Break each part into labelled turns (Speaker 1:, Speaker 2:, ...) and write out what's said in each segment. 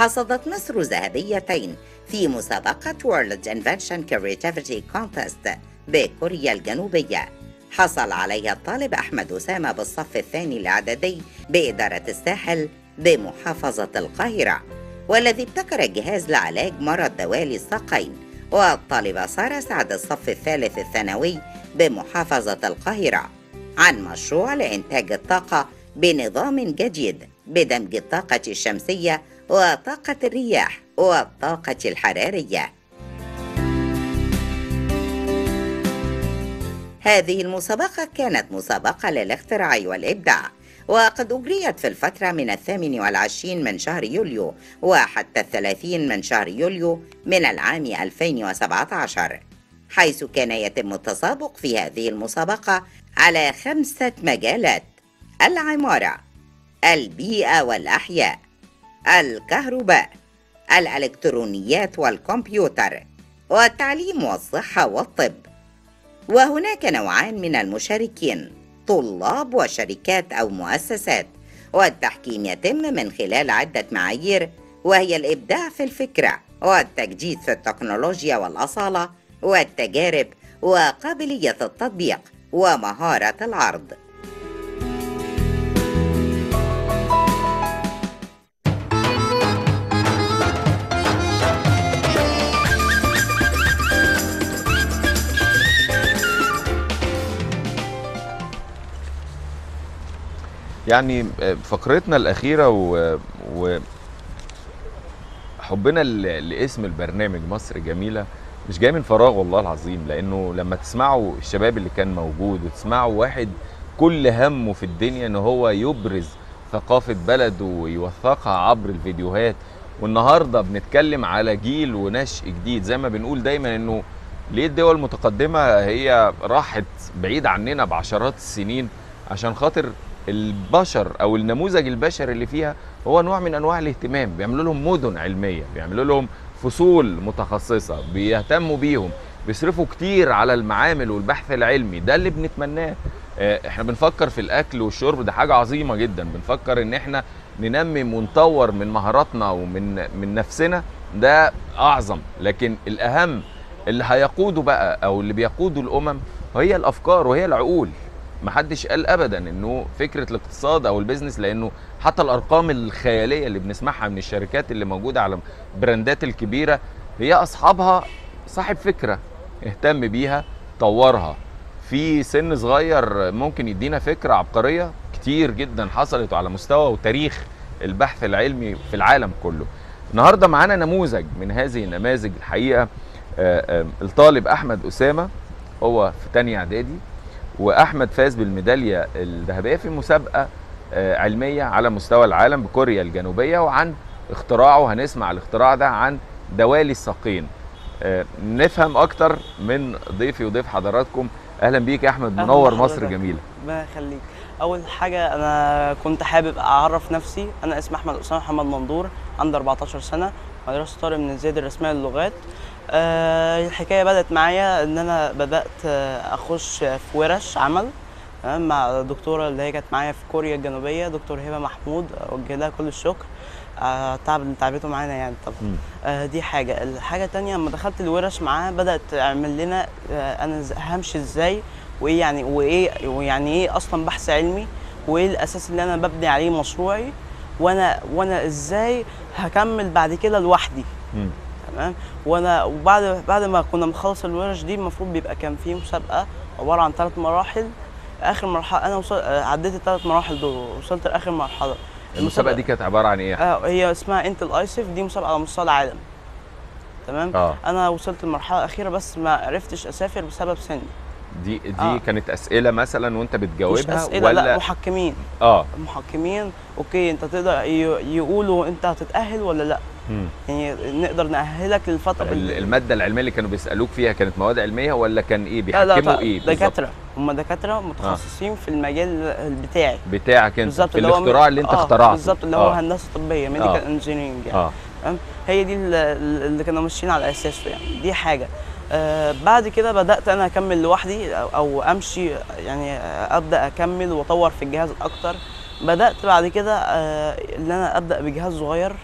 Speaker 1: حصدت مصر ذهبيتين في مسابقة World Invention Creativity Contest بكوريا الجنوبية حصل عليها الطالب أحمد أسامة بالصف الثاني الإعدادي بإدارة الساحل بمحافظة القاهرة والذي ابتكر الجهاز لعلاج مرض دوالي الساقين والطالبة سارة سعد الصف الثالث الثانوي بمحافظة القاهرة عن مشروع لإنتاج الطاقة بنظام جديد بدمج الطاقة الشمسية وطاقة الرياح والطاقة الحرارية. هذه المسابقة كانت مسابقة للاختراع والإبداع وقد أجريت في الفترة من الثامن والعشرين من شهر يوليو وحتى الثلاثين من شهر يوليو من العام 2017 حيث كان يتم التسابق في هذه المسابقة على خمسة مجالات العمارة البيئة والأحياء الكهرباء الإلكترونيات والكمبيوتر والتعليم والصحة والطب وهناك نوعان من المشاركين طلاب وشركات أو مؤسسات والتحكيم يتم من خلال عدة معايير وهي الإبداع في الفكرة والتجديد في التكنولوجيا والأصالة والتجارب وقابلية التطبيق ومهارة العرض
Speaker 2: يعني فقرتنا الأخيرة و, و... حبنا ل... لاسم البرنامج مصر جميلة مش جاي من فراغ والله العظيم لأنه لما تسمعوا الشباب اللي كان موجود وتسمعوا واحد كل همه في الدنيا ان هو يبرز ثقافة بلده ويوثقها عبر الفيديوهات والنهارده بنتكلم على جيل ونشء جديد زي ما بنقول دايما انه ليه الدول المتقدمة هي راحت بعيد عننا بعشرات السنين عشان خاطر البشر او النموذج البشري اللي فيها هو نوع من انواع الاهتمام بيعملوا لهم مدن علميه بيعملوا لهم فصول متخصصه بيهتموا بيهم بيصرفوا كتير على المعامل والبحث العلمي ده اللي بنتمناه احنا بنفكر في الاكل والشرب ده حاجه عظيمه جدا بنفكر ان احنا ننمم ونطور من مهاراتنا ومن من نفسنا ده اعظم لكن الاهم اللي هيقوده بقى او اللي بيقودوا الامم هي الافكار وهي العقول محدش قال ابدا انه فكره الاقتصاد او البيزنس لانه حتى الارقام الخياليه اللي بنسمعها من الشركات اللي موجوده على البراندات الكبيره هي اصحابها صاحب فكره اهتم بيها طورها في سن صغير ممكن يدينا فكره عبقريه كتير جدا حصلت على مستوى وتاريخ البحث العلمي في العالم كله النهارده معانا نموذج من هذه النماذج الحقيقه الطالب احمد اسامه هو في تانية اعدادي واحمد فاز بالميداليه الذهبيه في مسابقه علميه على مستوى العالم بكوريا الجنوبيه وعن اختراعه هنسمع الاختراع ده عن دوالي الساقين نفهم اكتر من ضيفي وضيف حضراتكم اهلا بيك يا احمد منور مصر جميله
Speaker 3: ربنا يخليك اول حاجه انا كنت حابب اعرف نفسي انا اسمي احمد اسامه محمد مندور عندي 14 سنه مدرسه طارق من الزيادة الرسميه للغات أه الحكايه بدات معايا ان انا بدات اخش في ورش عمل مع الدكتوره اللي هي كانت معايا في كوريا الجنوبيه دكتور هبه محمود اوجه لها كل الشكر آه تعب اللي تعبته معانا يعني طبعا آه دي حاجه الحاجه الثانيه لما دخلت الورش معاه بدات تعمل لنا آه انا همشي ازاي وايه يعني وايه ويعني ايه اصلا بحث علمي وايه الاساس اللي انا ببني عليه مشروعي وانا وانا ازاي هكمل بعد كده لوحدي تمام وانا وبعد بعد ما كنا بنخلص الورش دي المفروض بيبقى كان في مسابقه عباره عن ثلاث مراحل اخر مرحله انا وصل عديت الثلاث مراحل دول وصلت لاخر مرحله
Speaker 2: المسابقه دي كانت عباره عن ايه؟
Speaker 3: آه هي اسمها انت الايسف دي مسابقه على مستوى العالم تمام
Speaker 2: آه.
Speaker 3: انا وصلت المرحله الاخيره بس ما عرفتش اسافر بسبب سني
Speaker 2: دي دي
Speaker 3: آه.
Speaker 2: كانت اسئله مثلا وانت
Speaker 3: مش
Speaker 2: بتجاوبها
Speaker 3: اسئله
Speaker 2: ولا
Speaker 3: لا محكمين
Speaker 2: اه
Speaker 3: محكمين اوكي انت تقدر ي- يقولوا انت هتتاهل ولا لا
Speaker 2: مم.
Speaker 3: يعني نقدر ناهلك للفتره
Speaker 2: ال- الماده العلميه اللي كانوا بيسالوك فيها كانت مواد علميه ولا كان ايه
Speaker 3: لا لا
Speaker 2: بيحكموا
Speaker 3: ط-
Speaker 2: ايه بالظبط؟
Speaker 3: دكاتره هم دكاتره متخصصين في المجال بتاعي
Speaker 2: بتاعك انت
Speaker 3: بالظبط
Speaker 2: في
Speaker 3: اللي هو
Speaker 2: الاختراع اللي انت
Speaker 3: آه
Speaker 2: اخترعته
Speaker 3: بالظبط اللي هو
Speaker 2: آه.
Speaker 3: هندسه طبيه
Speaker 2: آه.
Speaker 3: ميديكال انجينيرنج يعني
Speaker 2: اه
Speaker 3: تمام هي دي ال- ال- اللي كانوا ماشيين على اساسه يعني دي حاجه آه بعد كده بدات انا اكمل لوحدي او, أو امشي يعني آه ابدا اكمل واطور في الجهاز اكتر بدات بعد كده آه ان انا ابدا بجهاز صغير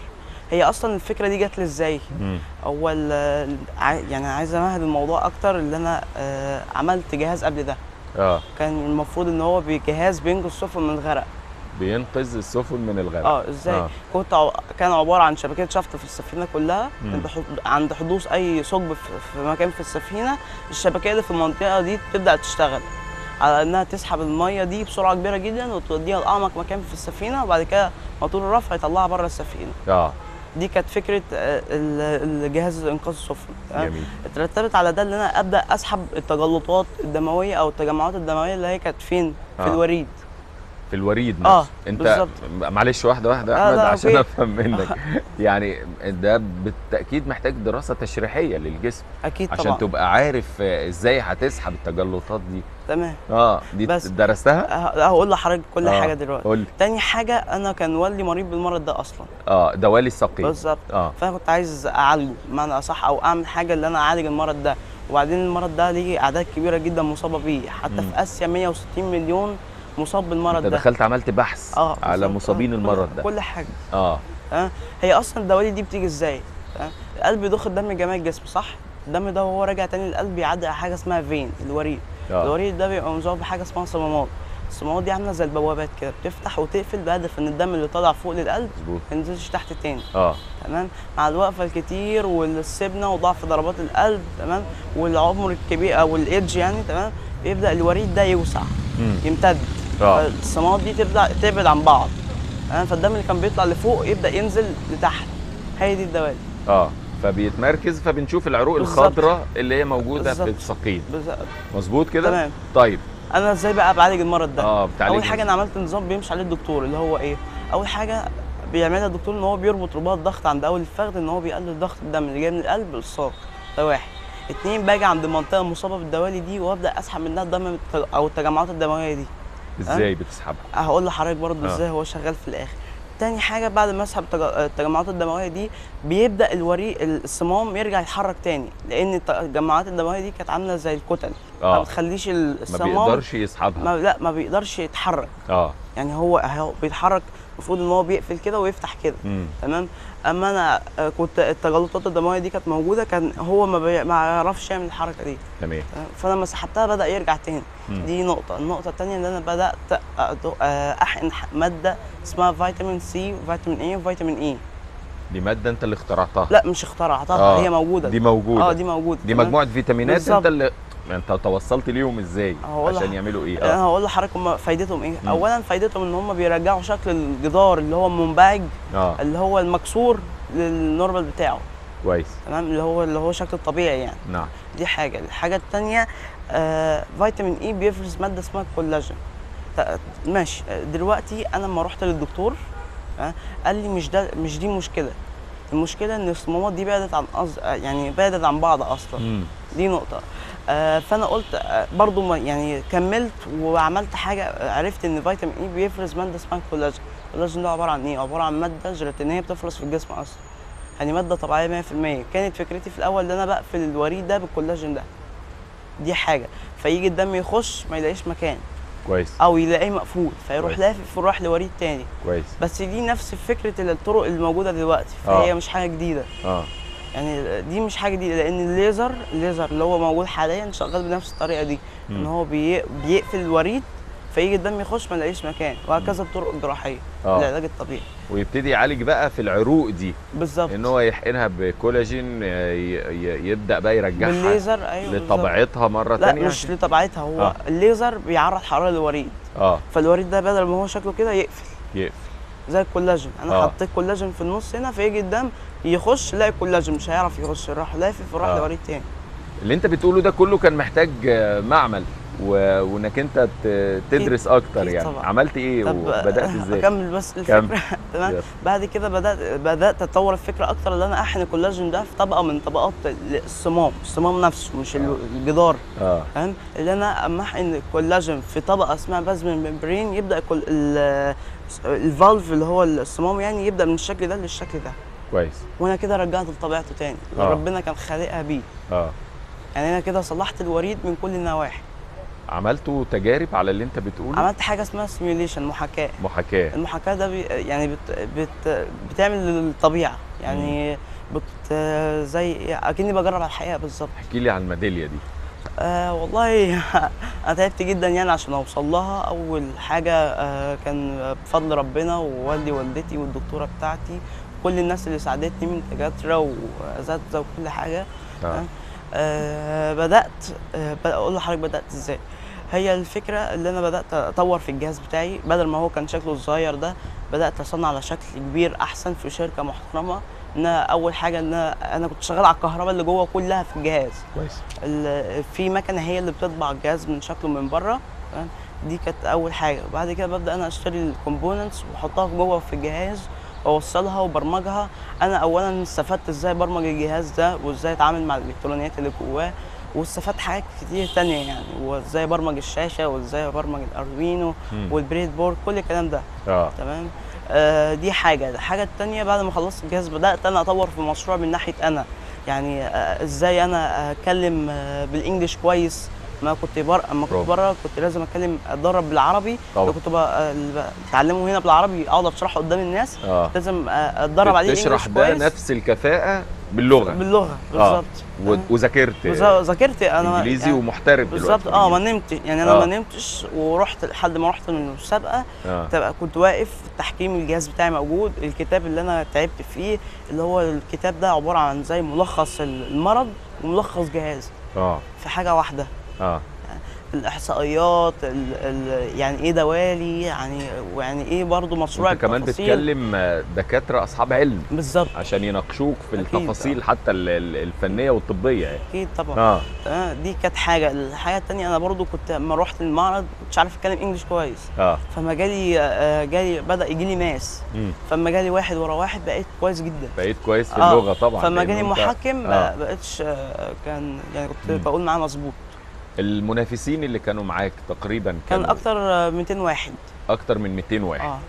Speaker 3: هي اصلا الفكره دي جات لي ازاي
Speaker 2: مم.
Speaker 3: اول آه، عاي- يعني عايز امهد الموضوع اكتر اللي انا آه، عملت جهاز قبل ده
Speaker 2: اه
Speaker 3: كان المفروض ان هو بجهاز بينقذ السفن من الغرق
Speaker 2: بينقذ السفن من الغرق
Speaker 3: اه ازاي
Speaker 2: آه.
Speaker 3: آه. كنت عو... كان عباره عن شبكيه شفط في السفينه كلها
Speaker 2: مم.
Speaker 3: عند حد- عند حدوث اي ثقب في... في مكان في السفينه الشبكيه اللي في المنطقه دي تبدا تشتغل على انها تسحب الميه دي بسرعه كبيره جدا وتوديها لاعمق مكان في السفينه وبعد كده موتور الرفع يطلعها بره السفينه
Speaker 2: اه
Speaker 3: دي كانت فكره آه، ال- الجهاز انقاذ السفن تمام؟
Speaker 2: جميل
Speaker 3: اترتبت على ده ان انا ابدا اسحب التجلطات الدمويه او التجمعات الدمويه اللي هي كانت فين في
Speaker 2: آه.
Speaker 3: الوريد
Speaker 2: في الوريد نفسه
Speaker 3: آه،
Speaker 2: انت
Speaker 3: بالظبط.
Speaker 2: معلش واحده واحده يا
Speaker 3: لا،
Speaker 2: احمد
Speaker 3: لا،
Speaker 2: عشان
Speaker 3: أوكي.
Speaker 2: افهم منك يعني ده بالتاكيد محتاج دراسه تشريحيه للجسم
Speaker 3: اكيد
Speaker 2: عشان
Speaker 3: طبعا
Speaker 2: تبقى عارف آه، ازاي هتسحب التجلطات دي
Speaker 3: تمام
Speaker 2: اه دي
Speaker 3: بس.
Speaker 2: درستها
Speaker 3: ه- هقول لحضرتك كل
Speaker 2: آه،
Speaker 3: حاجه دلوقتي
Speaker 2: قول لي
Speaker 3: تاني حاجه انا كان والدي مريض بالمرض ده اصلا
Speaker 2: اه دوالي السقيم
Speaker 3: بالظبط
Speaker 2: اه
Speaker 3: فانا كنت عايز اعالجه بمعنى اصح او اعمل حاجه اللي انا اعالج المرض ده وبعدين المرض ده ليه اعداد كبيره جدا مصابه بيه حتى
Speaker 2: مم.
Speaker 3: في اسيا 160 مليون مصاب بالمرض
Speaker 2: انت
Speaker 3: ده
Speaker 2: دخلت عملت بحث
Speaker 3: اه
Speaker 2: على
Speaker 3: بالظبط.
Speaker 2: مصابين
Speaker 3: آه،
Speaker 2: المرض
Speaker 3: كل-
Speaker 2: ده
Speaker 3: كل حاجه
Speaker 2: اه
Speaker 3: تمام هي اصلا الدوالي دي بتيجي ازاي تمام القلب بيضخ الدم جميع الجسم صح الدم ده وهو راجع تاني للقلب بيعدي على حاجه اسمها فين الوريد
Speaker 2: اه
Speaker 3: الوريد ده بيبقى مزود بحاجه اسمها صمامات الصمامات دي عامله زي البوابات كده بتفتح وتقفل بهدف ان الدم اللي طالع فوق للقلب
Speaker 2: مظبوط
Speaker 3: ما ينزلش تحت تاني
Speaker 2: اه
Speaker 3: تمام مع الوقفه الكتير والسبنه وضعف ضربات القلب تمام والعمر الكبير او الايدج يعني تمام بيبدا الوريد ده يوسع
Speaker 2: مم.
Speaker 3: يمتد
Speaker 2: اه
Speaker 3: فالصمامات دي تبدا تبعد عن بعض تمام فالدم اللي كان بيطلع لفوق يبدا ينزل لتحت هي دي الدوالي
Speaker 2: اه فبيتمركز فبنشوف العروق
Speaker 3: بالظبط.
Speaker 2: الخضراء اللي هي موجوده في
Speaker 3: بالظبط.
Speaker 2: السقيم
Speaker 3: بز-
Speaker 2: مظبوط كده
Speaker 3: تمام.
Speaker 2: طيب
Speaker 3: انا ازاي بقى بعالج المرض ده
Speaker 2: اه بتعالج
Speaker 3: اول حاجه انا عملت نظام بيمشي عليه الدكتور اللي هو ايه اول حاجه بيعملها الدكتور ان هو بيربط رباط ضغط عند اول الفخذ ان هو بيقلل ضغط الدم اللي جاي من القلب للساق ده واحد اتنين باجي عند المنطقه المصابه بالدوالي دي وابدا اسحب منها الدم الت- او التجمعات الدمويه دي
Speaker 2: ازاي بتسحبها
Speaker 3: هقول لحضرتك برضه
Speaker 2: آه.
Speaker 3: ازاي هو شغال في الاخر تاني حاجه بعد ما اسحب التج- التجمعات الدمويه دي بيبدا الوريق الصمام يرجع يتحرك تاني لان التجمعات الدمويه دي كانت عامله زي الكتل ما
Speaker 2: اه
Speaker 3: بتخليش
Speaker 2: ما
Speaker 3: الصمام
Speaker 2: بيقدرش يسحبها
Speaker 3: ما لا ما بيقدرش يتحرك
Speaker 2: اه
Speaker 3: يعني هو هو بيتحرك المفروض ان هو بيقفل كده ويفتح كده
Speaker 2: امم
Speaker 3: تمام اما انا آه، كنت التجلطات الدمويه دي كانت موجوده كان هو ما, بي... ما يعرفش يعمل الحركه دي
Speaker 2: تمام
Speaker 3: تمام؟ فانا لما سحبتها بدا يرجع تاني
Speaker 2: مم.
Speaker 3: دي نقطه النقطه الثانيه ان انا بدات أدو- آه، احقن ح- ماده اسمها فيتامين سي وفيتامين اي وفيتامين اي
Speaker 2: دي ماده انت اللي اخترعتها
Speaker 3: لا مش اخترعتها
Speaker 2: آه،
Speaker 3: هي موجوده
Speaker 2: دي موجوده
Speaker 3: اه دي موجوده
Speaker 2: دي
Speaker 3: تمام؟
Speaker 2: مجموعه فيتامينات
Speaker 3: بالظبط.
Speaker 2: انت اللي انت توصلت ليهم ازاي
Speaker 3: هقول
Speaker 2: عشان
Speaker 3: لح-
Speaker 2: يعملوا ايه
Speaker 3: انا
Speaker 2: اه
Speaker 3: هقول لحضرتك هم فايدتهم ايه
Speaker 2: مم.
Speaker 3: اولا فايدتهم ان هم بيرجعوا شكل الجدار اللي هو منبعج
Speaker 2: اه
Speaker 3: اللي هو المكسور للنورمال بتاعه
Speaker 2: كويس
Speaker 3: تمام اللي هو اللي هو شكل الطبيعي يعني
Speaker 2: نعم
Speaker 3: دي حاجه الحاجه الثانيه آه فيتامين اي بيفرز ماده اسمها الكولاجين ت- ماشي آه، دلوقتي انا لما رحت للدكتور آه قال لي مش ده مش دي مشكله المشكله ان الصمامات دي بعدت عن أص... آه، يعني بعدت عن بعض اصلا
Speaker 2: امم
Speaker 3: دي نقطة آه فأنا قلت آه برضو ما يعني كملت وعملت حاجة آه، عرفت إن فيتامين إي بيفرز مادة اسمها الكولاجين، الكولاجين ده عبارة عن إيه؟ عبارة عن مادة جيلاتينية بتفرز في الجسم أصلا. يعني مادة طبيعية 100% كانت فكرتي في الأول إن أنا بقفل الوريد ده بالكولاجين ده. دي حاجة فيجي الدم يخش ما يلاقيش مكان
Speaker 2: كويس
Speaker 3: أو يلاقيه مقفول فيروح
Speaker 2: كويس.
Speaker 3: لافف ويروح لوريد تاني
Speaker 2: كويس
Speaker 3: بس دي نفس فكرة الطرق اللي موجودة دلوقتي فهي
Speaker 2: آه.
Speaker 3: مش حاجة جديدة.
Speaker 2: اه
Speaker 3: يعني دي مش حاجه جديده لان الليزر الليزر اللي هو موجود حاليا شغال بنفس الطريقه دي ان
Speaker 2: مم.
Speaker 3: هو بي... بيقفل الوريد فيجي الدم يخش ما يلاقيش مكان وهكذا الطرق الجراحيه
Speaker 2: آه.
Speaker 3: العلاج الطبيعي
Speaker 2: ويبتدي يعالج بقى في العروق دي
Speaker 3: بالظبط
Speaker 2: ان هو يحقنها بكولاجين ي- ي- يبدا بقى يرجعها
Speaker 3: بالليزر ايوه بالظبط.
Speaker 2: لطبيعتها مره
Speaker 3: لا
Speaker 2: تانية
Speaker 3: مش لطبيعتها هو
Speaker 2: آه.
Speaker 3: آه. الليزر بيعرض حراره للوريد
Speaker 2: اه
Speaker 3: فالوريد ده بدل ما هو شكله كده يقفل
Speaker 2: يقفل
Speaker 3: زي الكولاجين انا
Speaker 2: آه.
Speaker 3: آه. حطيت كولاجين في النص هنا فيجي الدم يخش يلاقي الكولاجين مش هيعرف يخش يروح لافف وراح
Speaker 2: آه.
Speaker 3: آه. لوريد تاني
Speaker 2: اللي انت بتقوله ده كله كان محتاج آه، معمل و... وانك انت ت... تدرس اكتر
Speaker 3: أكيد
Speaker 2: يعني
Speaker 3: طبعا.
Speaker 2: عملت ايه
Speaker 3: طب
Speaker 2: وبدات ازاي
Speaker 3: اكمل بس
Speaker 2: كمل.
Speaker 3: الفكره تمام
Speaker 2: يلا.
Speaker 3: بعد كده بدات بدات اتطور الفكره اكتر ان انا احقن الكولاجين ده في طبقه من طبقات الصمام الصمام نفسه مش ال- الجدار
Speaker 2: اه
Speaker 3: فاهم اللي انا اما احقن الكولاجين في طبقه اسمها بازمن ممبرين يبدا كل ال- الفالف اللي هو الصمام يعني يبدا من الشكل ده للشكل ده
Speaker 2: كويس
Speaker 3: وانا كده رجعته لطبيعته تاني اللي
Speaker 2: آه.
Speaker 3: ربنا كان خالقها بيه
Speaker 2: اه
Speaker 3: يعني انا كده صلحت الوريد من كل النواحي
Speaker 2: عملتوا تجارب على اللي انت بتقوله
Speaker 3: عملت حاجه اسمها سيميوليشن محاكاه
Speaker 2: محاكاه
Speaker 3: المحاكاه ده بي يعني بت بت بتعمل الطبيعه يعني بت زي اكني بجرب على الحقيقه بالظبط
Speaker 2: احكي لي عن الميداليه دي
Speaker 3: آه والله انا تعبت جدا يعني عشان اوصل لها اول حاجه آه كان بفضل ربنا ووالدي ووالدتي والدكتوره بتاعتي كل الناس اللي ساعدتني من دكاتره واساتذه وكل حاجه
Speaker 2: آه.
Speaker 3: آه بدات آه ب- اقول لحضرتك بدات ازاي هي الفكره اللي انا بدات اطور في الجهاز بتاعي بدل ما هو كان شكله صغير ده بدات اصنع على شكل كبير احسن في شركه محترمه ان أنا اول حاجه ان أنا- انا كنت شغال على الكهرباء اللي جوه كلها في الجهاز
Speaker 2: كويس
Speaker 3: ال- في مكنه هي اللي بتطبع الجهاز من شكله من بره تمام؟ دي كانت اول حاجه بعد كده ببدا انا اشتري الكومبوننتس واحطها جوه في الجهاز واوصلها وبرمجها انا اولا استفدت ازاي برمج الجهاز ده وازاي اتعامل مع الالكترونيات اللي جواه واستفدت حاجات كتير تانية يعني وازاي برمج الشاشه وازاي برمج الاردوينو
Speaker 2: مم.
Speaker 3: والبريد بورد كل الكلام ده
Speaker 2: اه
Speaker 3: تمام آه دي حاجه الحاجه التانية بعد ما خلصت الجهاز بدات انا اطور في المشروع من ناحيه انا يعني آه ازاي انا اتكلم آه بالانجلش كويس ما كنت بر... اما كنت
Speaker 2: برافو.
Speaker 3: بره كنت لازم اتكلم اتدرب بالعربي
Speaker 2: طبعا.
Speaker 3: لو كنت بقى- اللي بقى- بتعلمه هنا بالعربي اقعد اشرحه قدام الناس
Speaker 2: اه
Speaker 3: لازم آه، اتدرب عليه
Speaker 2: تشرح
Speaker 3: الانجلش
Speaker 2: ده
Speaker 3: كويس
Speaker 2: نفس الكفاءه باللغه
Speaker 3: باللغه
Speaker 2: آه.
Speaker 3: بالظبط
Speaker 2: و-
Speaker 3: آه.
Speaker 2: وذاكرت
Speaker 3: بالظبط ذاكرت انا
Speaker 2: انجليزي
Speaker 3: يعني
Speaker 2: ومحترف
Speaker 3: بالظبط
Speaker 2: دلوقتي
Speaker 3: اه ما
Speaker 2: بالإنجليزي.
Speaker 3: نمتش يعني انا
Speaker 2: آه.
Speaker 3: ما نمتش ورحت لحد ما رحت من المسابقه
Speaker 2: اه
Speaker 3: تبقى كنت واقف في التحكيم الجهاز بتاعي موجود الكتاب اللي انا تعبت فيه اللي هو الكتاب ده عباره عن زي ملخص المرض وملخص جهاز
Speaker 2: اه
Speaker 3: في حاجه واحده
Speaker 2: اه
Speaker 3: الاحصائيات ال ال يعني ايه دوالي يعني ويعني ايه برضو مشروع
Speaker 2: انت كمان
Speaker 3: التفاصيل.
Speaker 2: بتكلم آه، دكاتره اصحاب علم
Speaker 3: بالظبط
Speaker 2: عشان يناقشوك في
Speaker 3: أكيد،
Speaker 2: التفاصيل حتى ال- ال- الفنيه والطبيه يعني
Speaker 3: اكيد طبعا
Speaker 2: اه
Speaker 3: تمام دي كانت حاجه الحاجه التانية انا برضو كنت لما رحت المعرض كنتش عارف اتكلم انجلش كويس
Speaker 2: اه
Speaker 3: فما جالي آه، جالي بدا يجي لي ماس
Speaker 2: مم.
Speaker 3: فما جالي واحد ورا واحد بقيت كويس جدا
Speaker 2: بقيت كويس في
Speaker 3: آه،
Speaker 2: اللغه طبعا
Speaker 3: فما
Speaker 2: لأن
Speaker 3: جالي
Speaker 2: أنت-
Speaker 3: محكم
Speaker 2: آه.
Speaker 3: ما بقتش آه، كان يعني كنت
Speaker 2: مم.
Speaker 3: بقول معاه مظبوط
Speaker 2: المنافسين اللي كانوا معاك تقريبا
Speaker 3: كان
Speaker 2: كانوا
Speaker 3: اكتر آه، 200 واحد
Speaker 2: اكتر من 200 واحد
Speaker 3: اه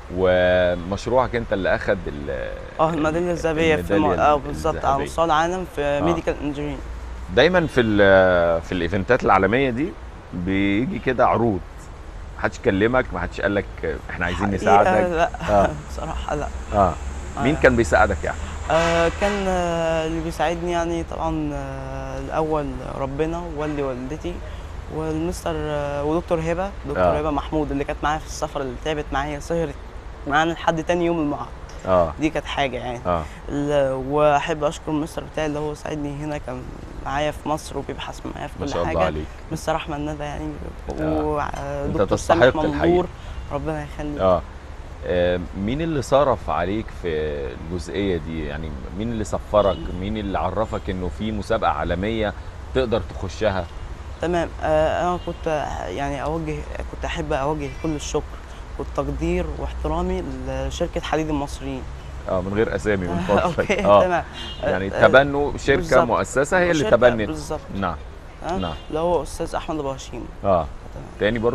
Speaker 2: ومشروعك انت اللي اخد ال
Speaker 3: اه الميداليه الذهبيه في الم...
Speaker 2: الميدالية
Speaker 3: اه بالظبط على
Speaker 2: الذهبية.
Speaker 3: مستوى العالم في
Speaker 2: آه.
Speaker 3: ميديكال انجينيرنج
Speaker 2: دايما في ال- في الايفنتات العالميه دي بيجي كده عروض محدش كلمك محدش قال لك احنا عايزين نساعدك
Speaker 3: لا
Speaker 2: آه.
Speaker 3: بصراحه لا
Speaker 2: اه مين
Speaker 3: آه.
Speaker 2: كان بيساعدك يعني
Speaker 3: آه كان آه اللي بيساعدني يعني طبعا آه الاول ربنا ووالدي ووالدتي والمستر آه ودكتور هبه دكتور
Speaker 2: آه.
Speaker 3: هبه محمود اللي كانت معايا في السفر اللي تعبت معايا سهرت معانا لحد تاني يوم المعرض
Speaker 2: اه
Speaker 3: دي كانت حاجه يعني
Speaker 2: اه
Speaker 3: ال- واحب اشكر المستر بتاعي اللي هو ساعدني هنا كان معايا في مصر وبيبحث معايا في
Speaker 2: ما
Speaker 3: كل
Speaker 2: شاء الله
Speaker 3: حاجه
Speaker 2: عليك
Speaker 3: مستر احمد ندى يعني
Speaker 2: آه. أنت
Speaker 3: ودكتور
Speaker 2: تستحق
Speaker 3: سامح
Speaker 2: الحقيقة.
Speaker 3: منظور ربنا يخليك
Speaker 2: اه آه، مين اللي صرف عليك في الجزئيه دي يعني مين اللي سفرك مين اللي عرفك انه في مسابقه عالميه تقدر تخشها
Speaker 3: تمام آه انا كنت آه، يعني اوجه كنت احب اوجه كل الشكر والتقدير واحترامي لشركه حديد المصريين
Speaker 2: اه من غير اسامي من فضلك
Speaker 3: اوكي
Speaker 2: اه
Speaker 3: تمام
Speaker 2: يعني
Speaker 3: آه،
Speaker 2: تبنوا شركه
Speaker 3: بالظبط.
Speaker 2: مؤسسه هي اللي
Speaker 3: شركة-
Speaker 2: تبنت
Speaker 3: بالظبط
Speaker 2: نعم
Speaker 3: آه،
Speaker 2: نعم
Speaker 3: اللي هو استاذ احمد ابو هشيم
Speaker 2: اه
Speaker 3: تمام.
Speaker 2: تاني برضو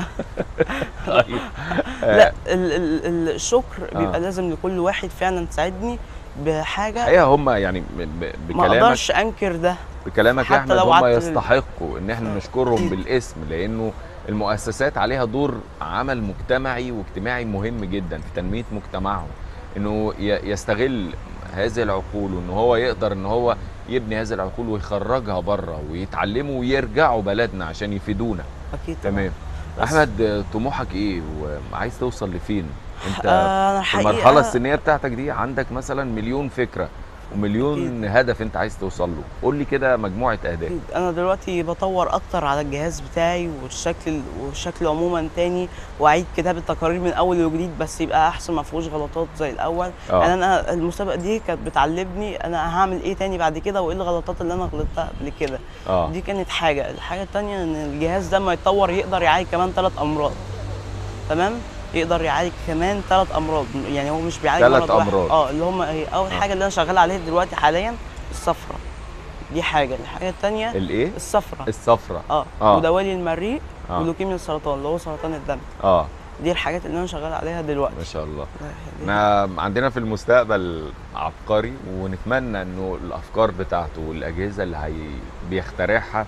Speaker 2: طيب آه،
Speaker 3: لا ال ال ال- الشكر
Speaker 2: آه.
Speaker 3: بيبقى لازم لكل واحد فعلا ساعدني بحاجه
Speaker 2: الحقيقه هم يعني ب- ب-
Speaker 3: ما
Speaker 2: بكلامك
Speaker 3: اقدرش انكر ده
Speaker 2: بكلامك
Speaker 3: حتى
Speaker 2: يا احمد
Speaker 3: لو
Speaker 2: هم
Speaker 3: قعدت-
Speaker 2: يستحقوا ان احنا نشكرهم
Speaker 3: أكيد.
Speaker 2: بالاسم لانه المؤسسات عليها دور عمل مجتمعي واجتماعي مهم جدا في تنميه مجتمعهم انه ي- يستغل هذه العقول وان هو يقدر ان هو يبني هذه العقول ويخرجها بره ويتعلموا ويرجعوا بلدنا عشان يفيدونا
Speaker 3: اكيد طبعاً.
Speaker 2: تمام
Speaker 3: بس-
Speaker 2: احمد طموحك ايه وعايز توصل لفين انت
Speaker 3: آه، انا
Speaker 2: في
Speaker 3: الحقيقه
Speaker 2: المرحله السنيه بتاعتك دي عندك مثلا مليون فكره ومليون
Speaker 3: أكيد.
Speaker 2: هدف انت عايز توصل له قول لي كده مجموعه اهداف
Speaker 3: أكيد. انا دلوقتي بطور اكتر على الجهاز بتاعي والشكل والشكل عموما تاني واعيد كتابه التقارير من اول وجديد بس يبقى احسن ما فيهوش غلطات زي الاول
Speaker 2: اه
Speaker 3: يعني انا المسابقه دي كانت بتعلمني انا هعمل ايه تاني بعد كده وايه الغلطات اللي انا غلطتها قبل كده
Speaker 2: اه
Speaker 3: دي كانت حاجه الحاجه التانيه ان الجهاز ده ما يتطور يقدر يعالج كمان ثلاث امراض تمام يقدر يعالج كمان ثلاث امراض يعني هو مش بيعالج
Speaker 2: تلات
Speaker 3: مرض واحد.
Speaker 2: أمراض.
Speaker 3: اه اللي هم هي اول
Speaker 2: آه.
Speaker 3: حاجه اللي انا شغال عليها دلوقتي حاليا الصفرة دي حاجه الحاجه التانيه
Speaker 2: الايه
Speaker 3: الصفرة
Speaker 2: الصفرة
Speaker 3: اه
Speaker 2: آه.
Speaker 3: ودوالي المريء
Speaker 2: اه
Speaker 3: ولوكيميا السرطان اللي هو سرطان الدم
Speaker 2: اه
Speaker 3: دي الحاجات اللي انا شغال عليها دلوقتي
Speaker 2: ما شاء الله
Speaker 3: الله يخليك.
Speaker 2: احنا عندنا في المستقبل عبقري ونتمنى انه الافكار بتاعته والاجهزه اللي هي بيخترعها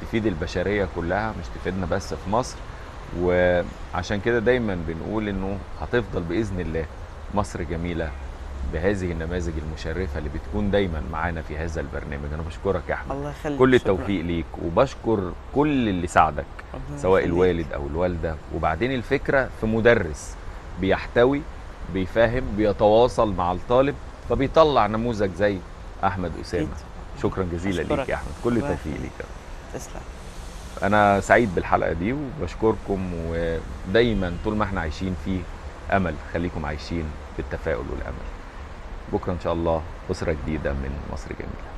Speaker 2: تفيد البشريه كلها مش تفيدنا بس في مصر وعشان كده دايما بنقول انه هتفضل باذن الله مصر جميله بهذه النماذج المشرفه اللي بتكون دايما معانا في هذا البرنامج انا بشكرك يا احمد
Speaker 3: الله يخليك
Speaker 2: كل
Speaker 3: شكراً.
Speaker 2: التوفيق ليك وبشكر كل اللي ساعدك
Speaker 3: ربنا
Speaker 2: سواء
Speaker 3: يخليك.
Speaker 2: الوالد او الوالده وبعدين الفكره في مدرس بيحتوي بيفهم بيتواصل مع الطالب فبيطلع نموذج زي احمد اسامه
Speaker 3: أكيد.
Speaker 2: شكرا جزيلا
Speaker 3: أشكرك.
Speaker 2: ليك يا احمد كل
Speaker 3: الله
Speaker 2: التوفيق
Speaker 3: يخليك.
Speaker 2: ليك
Speaker 3: تسلم
Speaker 2: انا سعيد بالحلقه دي وبشكركم ودايما طول ما احنا عايشين في امل خليكم عايشين بالتفاؤل والامل بكره ان شاء الله اسره جديده من مصر جميله